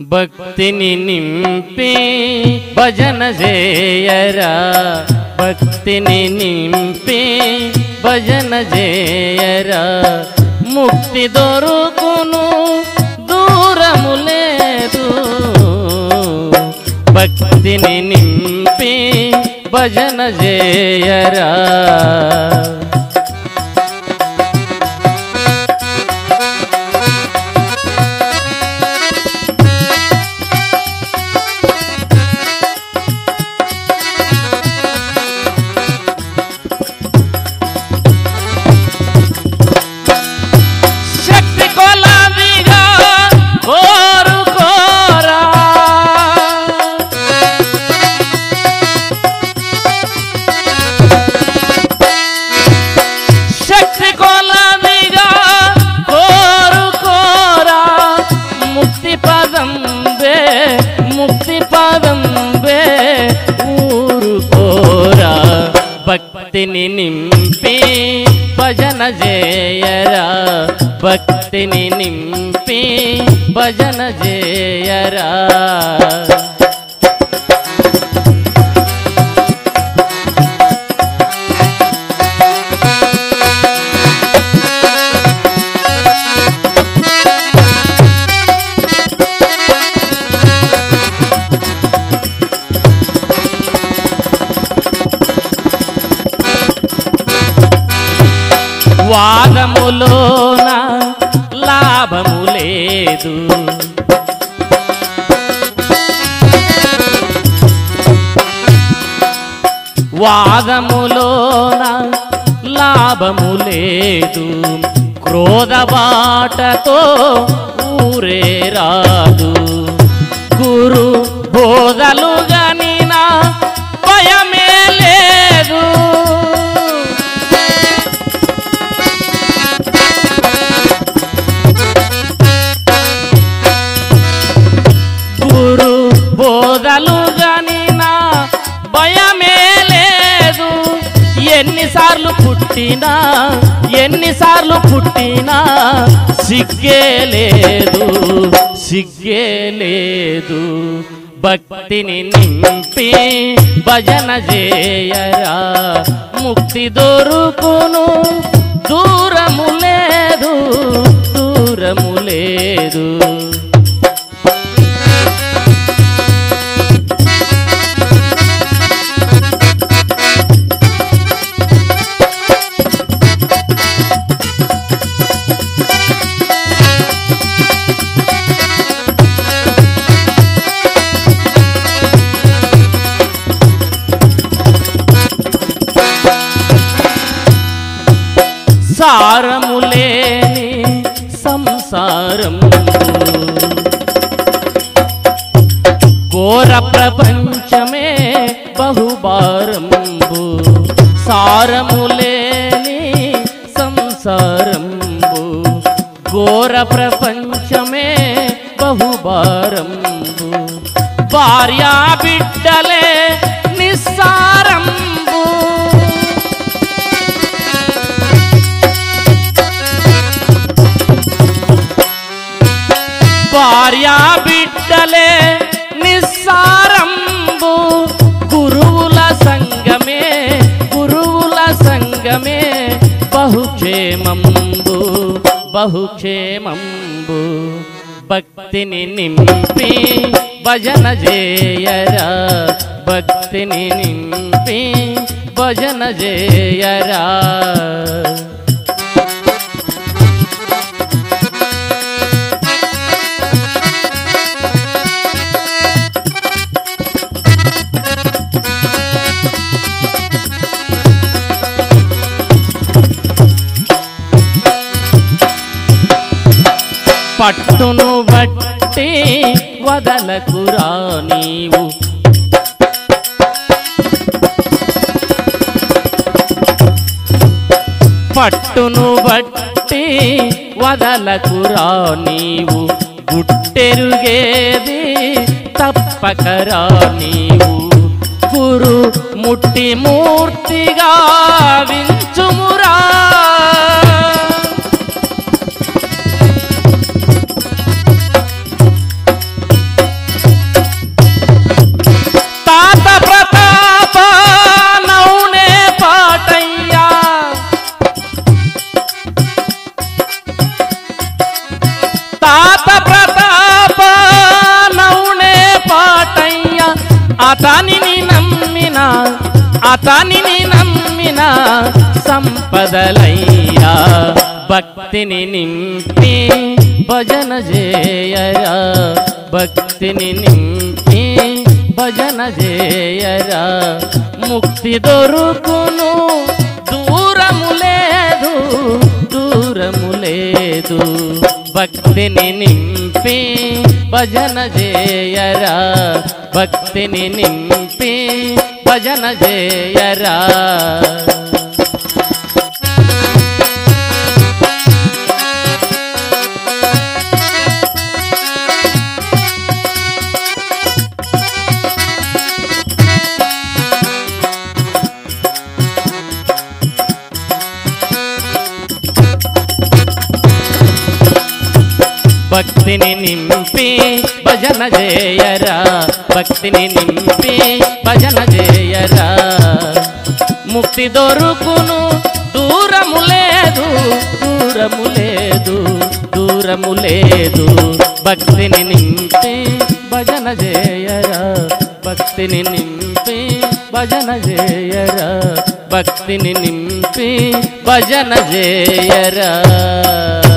భక్తిని నింపి భజన చేయరా భక్తిని నింపి భజన చేయరా ముక్తి దొరుకును దూరము లేదు భక్తిని నింపి భజన చేయరా శక్తి కొలదిగా కోరుకోరా శక్తి కొలదిగా కోరుకోరా ముక్తి పదం వే ముక్తి పదం వే ఊరుకోరా భక్తిని నింపి భజన చేయరా భక్తిని నింపి భజన చేయరా వాదములోన లాభము లేదు వాదములోన లాభము లేదు క్రోధ బాటతో ఊరే రాదు గురు బోధలు గనినా భయమే లేదు గురు బోధలు గనినా భయమే లేదు ఎన్నిసార్లు పుట్టినా ఎన్నిసార్లు పుట్టినా సిగ్గే లేదు సిగ్గే లేదు భక్తిని నింపి భజన చేయరా ముక్తి దొరుకును దూరము లేదు దూరము లేదు సారము లేని సంసారం ఘోర ప్రపంచమే బహుభారంబు సారము లేని సంసారంబు ఘోర ప్రపంచమే బహుభారంబు భార్యా బిడ్డలే నిస్సారంబు భార్యా బిడ్డలే నిస్సారంబు గురువుల సంగమే గురువుల సంగమే బహుక్షేమంబు బహుక్షేమంబు భక్తిని నింపి భజన చేయరా భక్తిని నింపి భజన చేయరా పట్టును బట్టి వదలకురా నీవు పట్టును బట్టి వదలకురా నీవు గుట్టెరుగేది తప్పకరా నీవు గురు ముట్టి మూర్తిగా వించుమురా అతనిని నమ్మిన సంపదలయ్యా భక్తిని నింపి భజన చేయరా భక్తిని నింపి భజన చేయరా ముక్తి దొరుకును దూరము లేదు దూరము లేదు భక్తిని నింపి భజన చేయరా భక్తిని నింపి భజన చేయరా భక్తిని నింపి భజన చేయరా భక్తిని నింపి భజన చేయరా ముక్తి దొరుకును దూరము లేదు దూరము లేదు దూరము లేదు భక్తిని నింపి భజన చేయరా భక్తిని నింపి భజన చేయరా భక్తిని నింపి భజన చేయరా